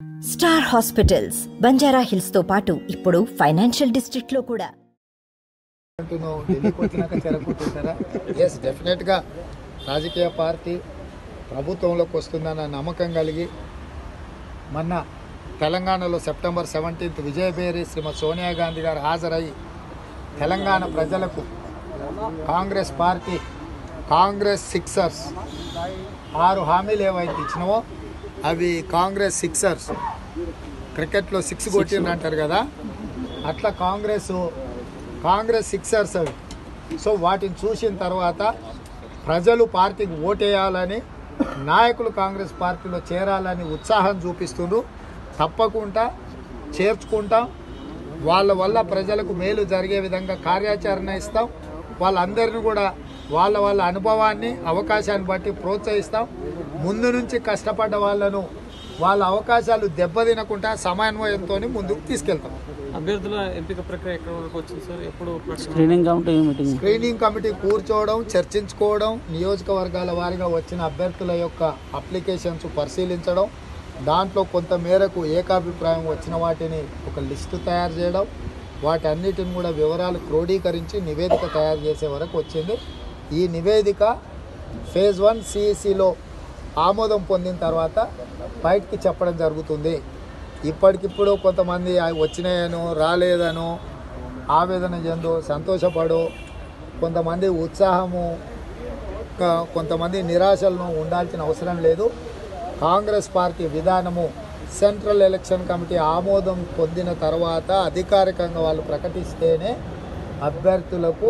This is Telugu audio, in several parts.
స్టార్ హాస్పిటల్స్ బంజారా హిల్స్ తో పాటు ఇప్పుడు ఫైనాన్షియల్ డిస్ట్రిక్ట్ లో కూడా అంటున్నావు ఢిల్లీకి వచ్చినాక చెరకుంటుంటారా ఎస్ డెఫినెట్గా రాజకీయ పార్టీ ప్రభుత్వంలోకి వస్తుందన్న నమ్మకం కలిగి మొన్న తెలంగాణలో సెప్టెంబర్ సెవెంటీన్త్ విజయభేరి శ్రీమతి సోనియా గాంధీ గారు హాజరయ్యి తెలంగాణ ప్రజలకు కాంగ్రెస్ పార్టీ కాంగ్రెస్ సిక్సర్స్ ఆరు హామీలు ఏవైతే ఇచ్చినావో అవి కాంగ్రెస్ సిక్సర్స్ క్రికెట్లో సిక్స్ కొట్టిండ్రు అంటారు కదా అట్లా కాంగ్రెస్ కాంగ్రెస్ సిక్సర్స్ అవి సో వాటిని చూసిన తర్వాత ప్రజలు పార్టీకి ఓటేయాలని నాయకులు కాంగ్రెస్ పార్టీలో చేరాలని ఉత్సాహం చూపిస్తుండ్రు తప్పకుండా చేర్చుకుంటాం వాళ్ళ వల్ల ప్రజలకు మేలు జరిగే విధంగా కార్యాచరణ ఇస్తాం వాళ్ళందరినీ కూడా వాళ్ళ వాళ్ళ అనుభవాన్ని అవకాశాన్ని బట్టి ప్రోత్సహిస్తాం ముందు నుంచి కష్టపడ్డ వాళ్ళను వాళ్ళ అవకాశాలు దెబ్బతినకుండా సమన్వయంతో ముందుకు తీసుకెళ్తాం అభ్యర్థుల ఎంపిక ప్రక్రియ ఎక్కడ వరకు వచ్చింది సార్ ఎప్పుడు ప్రకటన? Screening committee meeting screening committee కూర్చోవడం చర్చించుకోవడం నియోజకవర్గాల వారీగా వచ్చిన అభ్యర్థుల యొక్క అప్లికేషన్స్ పరిశీలించడం దాంట్లో కొంత మేరకు ఏకాభిప్రాయం వచ్చిన వాటిని ఒక లిస్టు తయారు చేయడం వాటన్నిటిని కూడా వివరాలు క్రోడీకరించి నివేదిక తయారు చేసే వరకు వచ్చింది ఈ నివేదిక ఫేజ్ వన్ సిఈసిలో ఆమోదం పొందిన తర్వాత బయటికి చెప్పడం జరుగుతుంది ఇప్పటికిప్పుడు కొంతమంది అవి వచ్చినాయనో రాలేదనో ఆవేదన చెందో సంతోషపడో కొంతమంది ఉత్సాహము క- కొంతమంది నిరాశలను ఉండాల్సిన అవసరం లేదు కాంగ్రెస్ పార్టీ విధానము సెంట్రల్ ఎలక్షన్ కమిటీ ఆమోదం పొందిన తర్వాత అధికారికంగా వాళ్ళు ప్రకటిస్తేనే అభ్యర్థులకు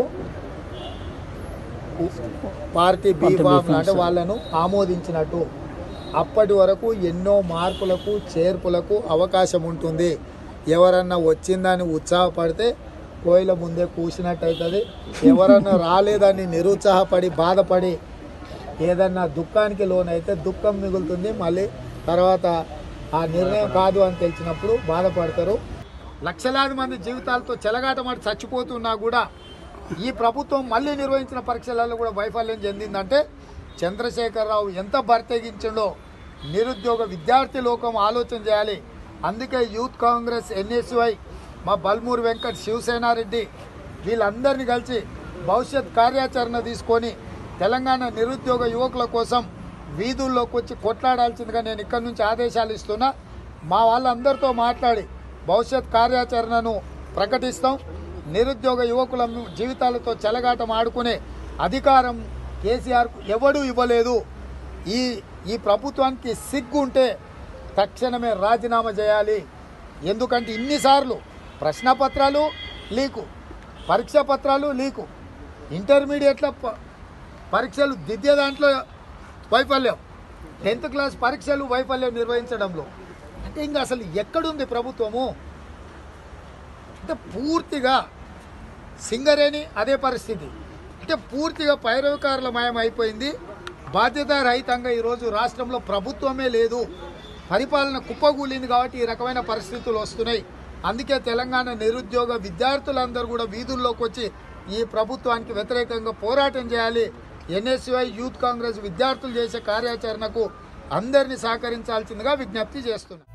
పార్టీ బీఫామ్ అంటే వాళ్ళను ఆమోదించినట్టు అప్పటి వరకు ఎన్నో మార్పులకు చేర్పులకు అవకాశం ఉంటుంది ఎవరన్నా వచ్చిందని ఉత్సాహపడితే కోయిల ముందే కూసినట్టు అవుతుంది ఎవరన్నా రాలేదని నిరుత్సాహపడి బాధపడి ఏదన్నా దుఃఖానికి లోనైతే దుఃఖం మిగులుతుంది మళ్ళీ తర్వాత ఆ నిర్ణయం కాదు అని తెలిసినప్పుడు బాధపడతారు లక్షలాది మంది జీవితాలతో చెలగాటమాడి చచ్చిపోతున్నా కూడా ఈ ప్రభుత్వం మళ్ళీ నిర్వహించిన పరీక్షలలో కూడా వైఫల్యం చెందిందంటే చంద్రశేఖరరావు ఎంత బర్తెగించిండో నిరుద్యోగ విద్యార్థి లోకం ఆలోచన చేయాలి అందుకే యూత్ కాంగ్రెస్ ఎన్ఎస్వై మా బల్మూరి వెంకట్ శివసేనారెడ్డి వీళ్ళందరినీ కలిసి భవిష్యత్ కార్యాచరణ తీసుకొని తెలంగాణ నిరుద్యోగ యువకుల కోసం వీధుల్లోకి వచ్చి కొట్లాడాల్సిందిగా నేను ఇక్కడి నుంచి ఆదేశాలు ఇస్తున్నా మా వాళ్ళందరితో మాట్లాడి భవిష్యత్ కార్యాచరణను ప్రకటిస్తాం నిరుద్యోగ యువకుల జీవితాలతో చెలగాటం ఆడుకునే అధికారం కేసీఆర్కు ఎవడూ ఇవ్వలేదు ఈ ఈ ప్రభుత్వానికి సిగ్గు ఉంటే తక్షణమే రాజీనామా చేయాలి ఎందుకంటే ఇన్నిసార్లు ప్రశ్నపత్రాలు లీకు పరీక్షా పత్రాలు లీకు ఇంటర్మీడియట్ల ప- పరీక్షలు దిద్దే దాంట్లో వైఫల్యం టెన్త్ క్లాస్ పరీక్షలు వైఫల్యం నిర్వహించడంలో అంటే ఇంకా అసలు ఎక్కడుంది ప్రభుత్వము అంటే పూర్తిగా సింగరేణి అదే పరిస్థితి అంటే పూర్తిగా పైరవకారుల మయం అయిపోయింది బాధ్యతారహితంగా ఈరోజు రాష్ట్రంలో ప్రభుత్వమే లేదు పరిపాలన కుప్పగూలింది కాబట్టి ఈ రకమైన పరిస్థితులు వస్తున్నాయి అందుకే తెలంగాణ నిరుద్యోగ విద్యార్థులందరూ కూడా వీధుల్లోకి వచ్చి ఈ ప్రభుత్వానికి వ్యతిరేకంగా పోరాటం చేయాలి ఎన్ఎస్యుఐ యూత్ కాంగ్రెస్ విద్యార్థులు చేసే కార్యాచరణకు అందరినీ సహకరించాల్సిందిగా విజ్ఞప్తి చేస్తున్నారు